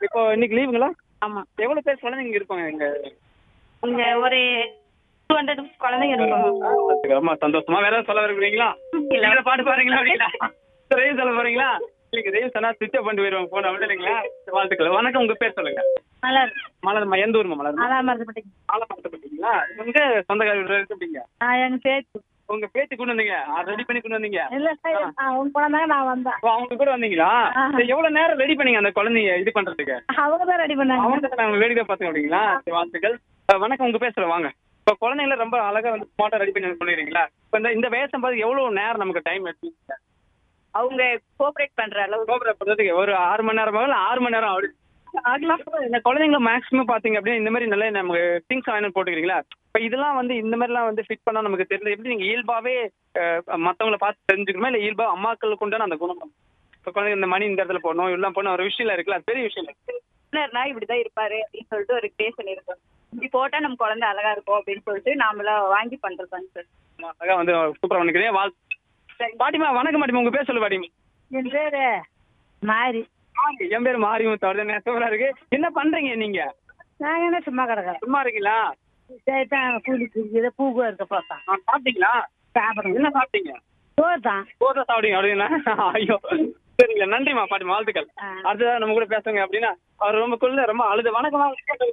இப்போ இன்னைக்கு லீவுங்களா ஆமா எவ்வளவு பேர் குழந்தைங்க இருப்பாங்க இங்க இங்க ஒரு டூ ஹண்ட்ரட் குழந்தைங்க இருப்பாங்க ரொம்ப சந்தோஷமா வேற ஏதாவது சொல்ல விரும்புறீங்களா இல்ல. இல்ல பாட்டு பாருங்களா அப்படிங்களா ரயில் சொல்ல போறீங்களா இல்லைங்க ரயில் சொன்னா சுவிட்ச் ஆஃப் பண்ணி போயிருவாங்க போன விட்டுறீங்களா வாழ்த்துக்கள் வணக்கம் உங்க பேர் சொல்லுங்க நல்லா மலர்மா எந்த ஊர்மா மலர்மா நல்லா மறந்துப்பட்டீங்க ஆலமரத்தப்பட்டீங்களா உங்க சொந்தக்கார வீடு இருக்கீங்க நான் எங்க பேச்சு உங்க பேத்தி கொண்டு வந்தீங்க ரெடி பண்ணி கொண்டு வந்தீங்க இல்ல சார் அவங்க குழந்தைங்க நான் வந்தேன் ஓ, அவங்க கூட வந்தீங்களா ஆஹா. சரி, எவ்வளவு நேரம் ரெடி பண்ணீங்க அந்த குழந்தைய இது பண்றதுக்கு அவங்க தான் ரெடி பண்ணாங்க அவங்க நாங்க வேடிக்கை பார்த்துங்க அப்படிங்களா சரி, வாழ்த்துக்கள் அஹ், வணக்கம் உங்க பேசுற வாங்க இப்போ குழந்தைங்கள ரொம்ப அழகா வந்து ஸ்மார்ட்டா ரெடி பண்ணி சொல்லிடுறீங்களா இப்போ இந்த இந்த வேஷம் பார்த்து எவ்வளவு நேரம் நமக்கு டைம் எடுத்து அவங்க கோஆபரேட் பண்ற அளவு கோபுரம் பண்றதுக்கு ஒரு ஆறு மணி நேரம் இல்ல ஆறு மணி நேரம் அப்படி ஆகலாம் இந்த குழந்தைங்கள மேக்ஸிமம் பாத்தீங்க அப்படின்னா இந்த மாதிரி நல்ல நமக்கு திங்ஸ் வாங்கி போட்டுக்கிறீங்களா இப்போ இதெல்லாம் வந்து இந்த மாதிரிலாம் வந்து ஃபிட் பண்ணா நமக்கு தெரிஞ்சது எப்படி நீங்க இயல்பாவே அஹ், மத்தவங்கள பார்த்து தெரிஞ்சுக்கணுமா இல்ல இயல்பா அம்மாக்களுக்கு உண்டான அந்த குணம் இப்போ குழந்தைங்க இந்த மணி இந்த இடத்துல போடணும் எல்லாம் போடணும் ஒரு விஷயம் இருக்குல்ல அது பெரிய விஷயம் இல்லை பிள்ளைனா இப்படிதான் இருப்பாரு அப்படின்னு சொல்லிட்டு ஒரு கிரியேஷன் இருக்கும் இப்படி போட்டா நம்ம குழந்தை அழகா இருக்கும் அப்படின்னு சொல்லிட்டு நாமளா வாங்கி பண்றதாங்க சார் ஆமா, அழகா வந்து சூப்பரா பண்ணிக்கிறீங்க வாழ் பாட்டிமா வணக்கம் பாட்டிமா உங்க பேர் சொல்லு பாட்டிமா என் பேரு மாறி என் பேர் மாரியம் தவிர சூப்பரா இருக்கு என்ன பண்றீங்க நீங்க நாங்க என்ன சும்மா கிடக்குறோம் சும்மா இருக்கீங்களா சரிதான் கூலி குடிக்குது பூக்கு இருக்க போதான் ஆ, சாப்பிட்டீங்களா சாப்பிடுங்க என்ன சாப்பிட்டீங்க சோறு தான் போதா சாப்பிடுங்க அப்படின்னா ஐயோ சரிங்க நன்றிம்மா பாட்டி வாழ்த்துக்கள் ஆ. அடுத்ததா நம்ம கூட பேசுங்க அப்படின்னா அவர் ரொம்ப குள்ள ரொம்ப அழுது வணக்கம்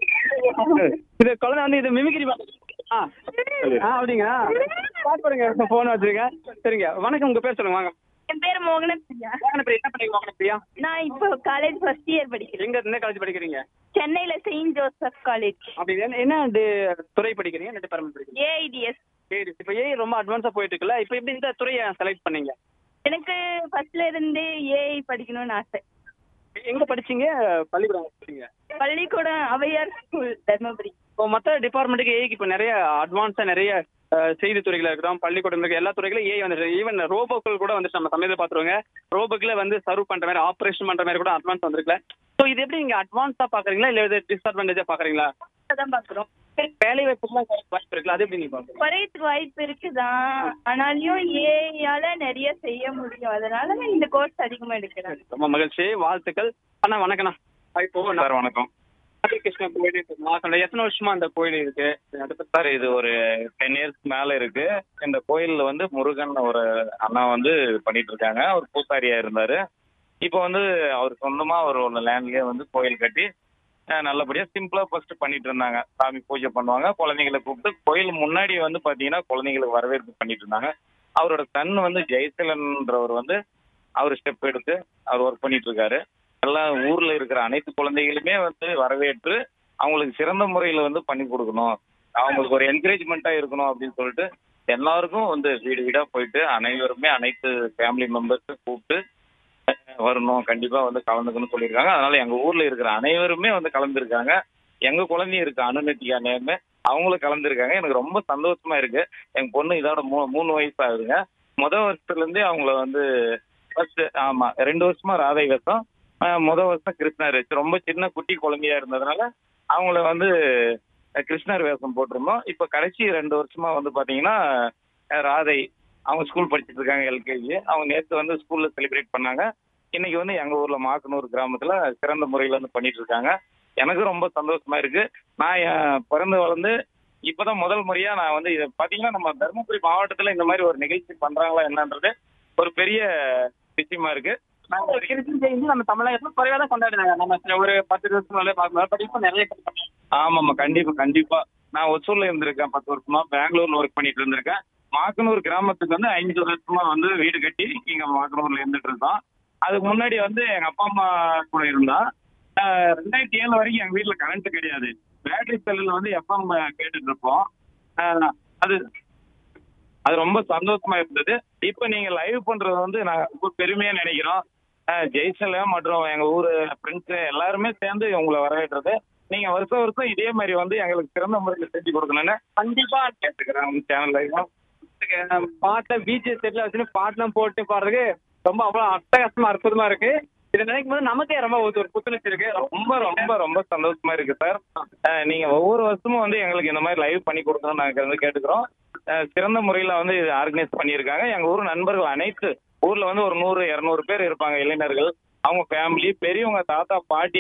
இது குழந்தை வந்து இது மிமிக்ரி ஆ ஆ அப்படிங்களா பாட்டு பாருங்க போன் வச்சிருக்கேன் சரிங்க வணக்கம் உங்க பேர் சொல்லுங்க வாங்க என் பேரு மோகன பிரியா மோகன பிரியா என்ன பண்ணீங்க மோகன பிரியா நான் இப்போ காலேஜ் ஃபர்ஸ்ட் இயர் படிக்கிறேன் எங்க எந்த காலேஜ் படிக்கிறீங்க சென்னையில செயின்ட் ஜோசப் காலேஜ் அப்படி என்ன என்ன டி- துறை படிக்கிறீங்க என்ன டிபார்ட்மெண்ட் படிக்கிறீங்க ஏஐடிஎஸ் சரி இப்போ ஏஐ ரொம்ப அட்வான்ஸா போயிட்டு இருக்குல்ல இப்போ எப்படி இந்த துறையை செலக்ட் பண்ணீங்க எனக்கு ஃபர்ஸ்ட்ல இருந்து ஏஐ படிக்கணும்னு ஆசை எங்க படிச்சீங்க பள்ளிக்கூடம் படிச்சீங்க பள்ளிக்கூடம் அவையார் ஸ்கூல் தர்மபுரி இப்போ மற்ற டிபார்ட்மெண்ட்டுக்கு ஏஐக்கு இப்போ நிறைய அட்வான்ஸா நிறைய அஹ், செய்தி துறைகளா இருக்கட்டும் பள்ளிக்கூடம் இருக்கு எல்லா துறைகளும் ஏஐ வந்து ஈவன் ரோபோக்கள் கூட வந்து நம்ம சமயத்தில் பார்த்துருவாங்க ரோபோக்கில் வந்து சர்வ் பண்ற மாதிரி ஆப்ரேஷன் பண்ற மாதிரி கூட அட்வான்ஸ் வந்திருக்குல்ல ஸோ இது எப்படி நீங்க அட்வான்ஸா பாக்குறீங்களா இல்ல இது டிஸ்அட்வான்டேஜா பாக்குறீங்களா தான் பாக்குறோம் வேலை வாய்ப்புலாம் வாய்ப்பு இருக்குல்ல அது எப்படி நீங்க பாக்குறீங்க குறையத்துக்கு வாய்ப்பு இருக்குதான் ஆனாலும் ஏஐயால நிறைய செய்ய முடியும் அதனால நான் இந்த கோர்ஸ் அதிகமா எடுக்கிறேன் ரொம்ப மகிழ்ச்சி வாழ்த்துக்கள் அண்ணா வணக்கண்ணா இப்போ சார் வணக்கம் கிருஷ்ண கோயில் இருக்கு. நான் சொன்னேன், எத்தனை வருஷமா அந்த கோயில் இருக்கு அதை பத்தி சார் இது ஒரு டென் இயர்ஸ் மேல இருக்கு இந்த கோயில்ல வந்து முருகன் ஒரு அண்ணா வந்து பண்ணிட்டு இருக்காங்க அவர் பூசாரியா இருந்தாரு இப்போ வந்து அவர் சொந்தமா ஒரு ஒரு லேண்ட்லயே வந்து கோயில் கட்டி அஹ், நல்லபடியா சிம்பிளா ஃபர்ஸ்ட் பண்ணிட்டு இருந்தாங்க சாமி பூஜை பண்ணுவாங்க குழந்தைங்களை கூப்பிட்டு கோயில் முன்னாடி வந்து பாத்தீங்கன்னா குழந்தைங்களுக்கு வரவேற்பு பண்ணிட்டு இருந்தாங்க அவரோட சன் வந்து ஜெயசீலன்றவர் வந்து அவர் ஸ்டெப் எடுத்து அவர் ஒர்க் பண்ணிட்டு இருக்காரு எல்லா ஊர்ல இருக்கிற அனைத்து குழந்தைகளுமே வந்து வரவேற்று அவங்களுக்கு சிறந்த முறையில வந்து பண்ணி கொடுக்கணும் அவங்களுக்கு ஒரு என்கரேஜ்மெண்ட்டா இருக்கணும் அப்படின்னு சொல்லிட்டு எல்லாருக்கும் வந்து வீடு வீடா போயிட்டு அனைவருமே அனைத்து ஃபேமிலி மெம்பர்ஸும் கூப்பிட்டு அஹ், வரணும் கண்டிப்பா வந்து கலந்துக்கணும்னு சொல்லியிருக்காங்க அதனால எங்க ஊர்ல இருக்கிற அனைவருமே வந்து கலந்துருக்காங்க எங்க குழந்தையும் இருக்கு அனுநத்தியா நேர்னு அவங்களும் கலந்துருக்காங்க எனக்கு ரொம்ப சந்தோஷமா இருக்கு எங்க பொண்ணு இதோட மூ மூணு வயசு ஆகுதுங்க முத வருஷத்துல இருந்தே அவங்கள வந்து ஃபர்ஸ்ட் ஆமா ரெண்டு வருஷமா ராதை வேஷம் அஹ், முத வருஷம் கிருஷ்ணர் வச்சு ரொம்ப சின்ன குட்டி குழந்தையா இருந்ததுனால அவங்கள வந்து அஹ், கிருஷ்ணர் வேஷம் போட்டிருந்தோம் இப்போ கடைசி ரெண்டு வருஷமா வந்து பாத்தீங்கன்னா அஹ், ராதை அவங்க ஸ்கூல் படிச்சுட்டு இருக்காங்க எல்கேஜி அவங்க நேற்று வந்து ஸ்கூல்ல செலிப்ரேட் பண்ணாங்க இன்னைக்கு வந்து எங்க ஊர்ல மாக்கனூர் கிராமத்துல சிறந்த முறையில வந்து பண்ணிட்டு இருக்காங்க எனக்கு ரொம்ப சந்தோஷமா இருக்கு நான் என் பிறந்து வளர்ந்து இப்பதான் முதல் முறையா நான் வந்து இதை பாத்தீங்கன்னா நம்ம தருமபுரி மாவட்டத்துல இந்த மாதிரி ஒரு நிகழ்ச்சி பண்றாங்களா என்னன்றது ஒரு பெரிய விஷயமா இருக்கு நாங்க ஒரு கிறிஸ்டின் ஜெயந்தி நம்ம தமிழகத்துல குறைவா தான் கொண்டாடினாங்க நம்ம ஒரு பத்து வருஷம் மேலே பார்க்கணும் பட் இப்போ நிறைய கொண்டாடுறாங்க. ஆமாம்மா கண்டிப்பா கண்டிப்பா நான் ஒசூர்ல இருந்திருக்கேன் பத்து வருஷமா பெங்களூர்ல ஒர்க் பண்ணிட்டு இருந்திருக்கேன் மாக்கனூர் கிராமத்துக்கு வந்து ஐந்து வருஷமா வந்து வீடு கட்டி இங்க மாக்கனூர்ல இருந்துட்டு இருந்தோம் அதுக்கு முன்னாடி வந்து எங்க அப்பா அம்மா கூட இருந்தா ஆஹ் ரெண்டாயிரத்தி ஏழு வரைக்கும் எங்க வீட்டுல கரண்ட் கிடையாது பேட்டரி செல்லுல வந்து எஃப்எம் கேட்டுட்டு இருப்போம் ஆஹ் அது அது ரொம்ப சந்தோஷமா இருந்தது இப்போ நீங்க லைவ் பண்றது வந்து நான் ரொம்ப பெருமையா நினைக்கிறோம் ஆஹ் ஜெய்சல மற்றும் எங்க ஊரு ஃப்ரெண்ட்ஸ் எல்லாருமே சேர்ந்து உங்களை வரவேற்றது நீங்க வருஷம் வருஷம் இதே மாதிரி வந்து எங்களுக்கு சிறந்த முறையில் செஞ்சு கொடுக்கணும்னு கண்டிப்பா கேட்டுக்கிறேன் உங்க சேனல்ல பாட்டை பீச்சு செட்ல வச்சுன்னு பாட்டெல்லாம் போட்டு பாடுறதுக்கு ரொம்ப அவ்வளவு அட்டகாசமா அற்புதமா இருக்கு இதை நினைக்கும் போது நமக்கே ரொம்ப ஒரு ஒரு புத்துணர்ச்சி இருக்கு ரொம்ப ரொம்ப ரொம்ப சந்தோஷமா இருக்கு சார் அஹ் நீங்க ஒவ்வொரு வருஷமும் வந்து எங்களுக்கு இந்த மாதிரி லைவ் பண்ணி கொடுக்கணும்னு நாங்க வந்து கேட்டுக்கிறோம் அஹ் சிறந்த முறையில வந்து இது ஆர்கனைஸ் பண்ணியிருக்காங்க எங்க ஊர் நண்பர்கள் அனைத்து ஊர்ல வந்து ஒரு நூறு இருநூறு பேர் இருப்பாங்க இளைஞர்கள் அவங்க ஃபேமிலி பெரியவங்க தாத்தா பாட்டி